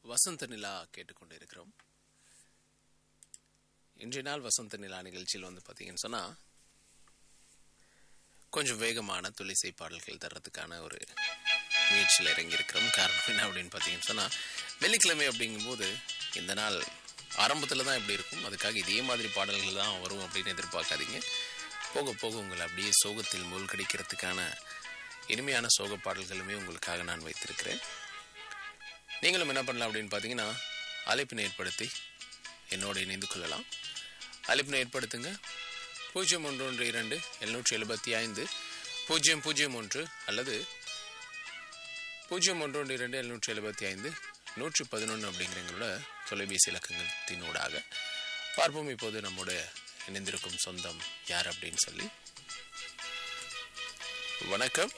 வசந்த நிலா கேட்டுக்கொண்டு இருக்கிறோம் இன்றைய நாள் வசந்த நிலா நிகழ்ச்சியில் வந்து பார்த்தீங்கன்னு சொன்னா கொஞ்சம் வேகமான துளிசை பாடல்கள் தர்றதுக்கான ஒரு முயற்சியில் இறங்கி இருக்கிறோம் காரணம் என்ன அப்படின்னு பார்த்தீங்கன்னு சொன்னா வெள்ளிக்கிழமை அப்படிங்கும்போது இந்த நாள் ஆரம்பத்தில் தான் எப்படி இருக்கும் அதுக்காக இதே மாதிரி பாடல்கள் தான் வரும் அப்படின்னு எதிர்பார்க்காதீங்க போக போக உங்களை அப்படியே சோகத்தில் மூழ்கடிக்கிறதுக்கான இனிமையான சோக பாடல்களுமே உங்களுக்காக நான் வைத்திருக்கிறேன் நீங்களும் என்ன பண்ணலாம் அப்படின்னு பார்த்தீங்கன்னா அழைப்பினை ஏற்படுத்தி என்னோடு இணைந்து கொள்ளலாம் அழைப்பினை ஏற்படுத்துங்க பூஜ்ஜியம் ஒன்று ஒன்று இரண்டு எழுநூற்றி எழுபத்தி ஐந்து பூஜ்ஜியம் பூஜ்ஜியம் ஒன்று அல்லது பூஜ்ஜியம் ஒன்று ஒன்று இரண்டு எழுநூற்றி எழுபத்தி ஐந்து நூற்றி பதினொன்று அப்படிங்கிற எங்களோட தொலைபேசி இலக்கங்களினூடாக பார்ப்போம் இப்போது நம்மோட இணைந்திருக்கும் சொந்தம் யார் அப்படின்னு சொல்லி வணக்கம்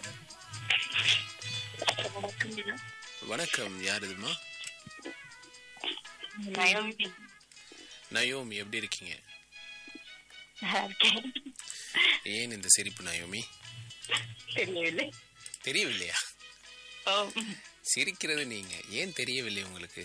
வணக்கம் யார் இதுமா நயோமி எப்படி இருக்கீங்க ஏன் இந்த சிரிப்பு நயோமி தெரியவில்லை தெரியவில்லையா ஓ சிரிக்கிறது நீங்க ஏன் தெரியவில்லை உங்களுக்கு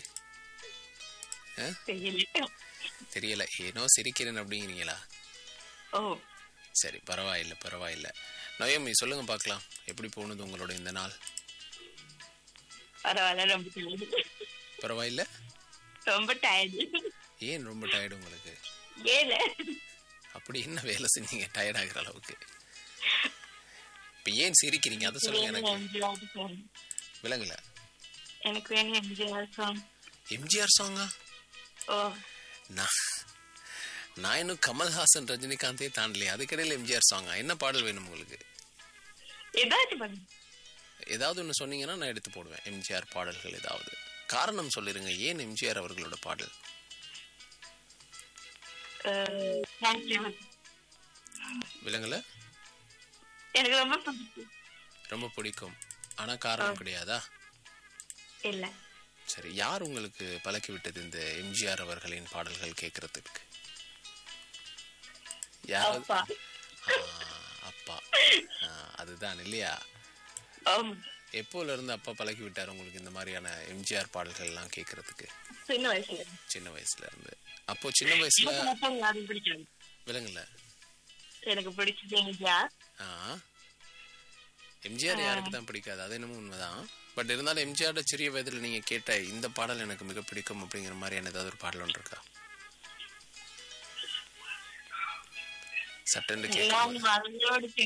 தெரியல தெரியல ஏனோ சிரிக்கிறேன் அப்படிங்கிறீங்களா ஓ சரி பரவாயில்ல பரவாயில்ல நயோமி சொல்லுங்க பார்க்கலாம் எப்படி போனது உங்களோட இந்த நாள் பரவாயில்ல ரொம்ப தெரியல பரவாயில்ல ரொம்ப டயர்டு ஏன் ரொம்ப டயர்டு உங்களுக்கு ஏல அப்படி என்ன வேலை செஞ்சீங்க டயர்ட் ஆகுற அளவுக்கு இப்ப ஏன் சிரிக்கிறீங்க அதை சொல்லுங்க எனக்கு எம்ஜிஆர் சாங் விளங்கல எனக்கு வேணும் எம்ஜிஆர் சாங் எம்ஜிஆர் சாங்கா ஓ நான் நான் இன்னும் கமல்ஹாசன் ரஜினிகாந்தே தாண்டலையே அதுக்கிடையில் எம்ஜிஆர் சாங்கா என்ன பாடல் வேணும் உங்களுக்கு ஏதாச்சும் பண்ணு ஏதாவது ஒன்று சொன்னீங்கன்னா நான் எடுத்து போடுவேன் எம்ஜிஆர் பாடல்கள் ஏதாவது காரணம் சொல்லிருங்க ஏன் எம்ஜிஆர் அவர்களோட பாடல் தேங்க்யூ விலங்கல எனக்கு ரொம்ப பிடிக்கும் ரொம்ப பிடிக்கும் ஆனா காரணம் கிடையாதா இல்ல சரி யார் உங்களுக்கு பழக்கி விட்டது இந்த எம்ஜிஆர் அவர்களின் பாடல்கள் கேட்கறதுக்கு யாராவது அப்பா ஆ, அப்பா ஆ, அதுதான் இல்லையா ஆமா எப்போல இருந்து அப்பா பழக்கி விட்டார் உங்களுக்கு இந்த மாதிரியான எம்ஜிஆர் பாடல்கள் எல்லாம் கேட்கறதுக்கு சின்ன வயசுல சின்ன வயசுல இருந்து அப்போ சின்ன வயசுல எனக்கு மட்டும் யாரும் பிடிக்காது விலங்குல எனக்கு பிடிச்சது எம்ஜிஆர் ஆ எம்ஜிஆர் யாருக்கு தான் பிடிக்காது அது என்னமோ உண்மைதான் பட் இருந்தாலும் எம்ஜிஆரோட சிறிய வயதுல நீங்க கேட்ட இந்த பாடல் எனக்கு மிக பிடிக்கும் அப்படிங்கிற மாதிரியான ஏதாவது ஒரு பாடல் ஒன்று இருக்கா சட்டென்று கேட்கும் நான் அவங்களோட